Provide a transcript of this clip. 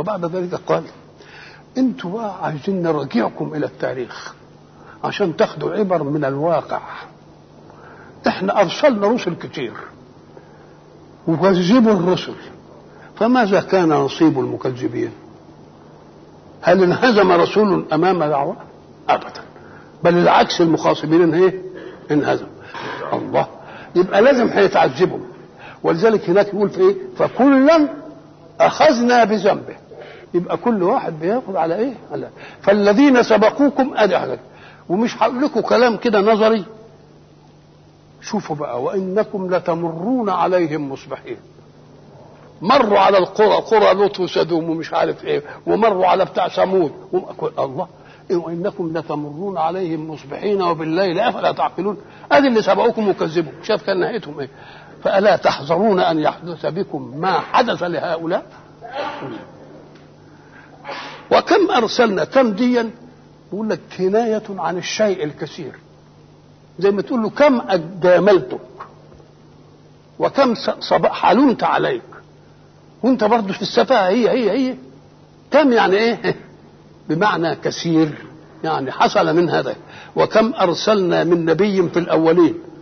وبعد ذلك قال انتوا بقى عايزين نرجعكم الى التاريخ عشان تاخدوا عبر من الواقع احنا ارسلنا رسل كتير وكذبوا الرسل فماذا كان نصيب المكذبين هل انهزم رسول امام دعوه ابدا بل العكس المخاصمين ايه انهزم الله يبقى لازم هيتعذبوا ولذلك هناك يقول في ايه فكلا اخذنا بذنبه يبقى كل واحد بياخذ على ايه على فالذين سبقوكم ادي حاجه ومش هقول لكم كلام كده نظري شوفوا بقى وانكم لتمرون عليهم مصبحين مروا على القرى قرى لوط وسدوم ومش عارف ايه ومروا على بتاع ثمود الله إيه وانكم لتمرون عليهم مصبحين وبالليل افلا تعقلون ادي اللي سبقوكم وكذبوا شاف كان نهايتهم ايه فالا تحذرون ان يحدث بكم ما حدث لهؤلاء وكم ارسلنا كم ديا يقول لك كنايه عن الشيء الكثير زي ما تقول له كم جاملتك وكم حلمت عليك وانت برضه في السفاهه هي هي هي كم يعني ايه بمعنى كثير يعني حصل من هذا وكم ارسلنا من نبي في الاولين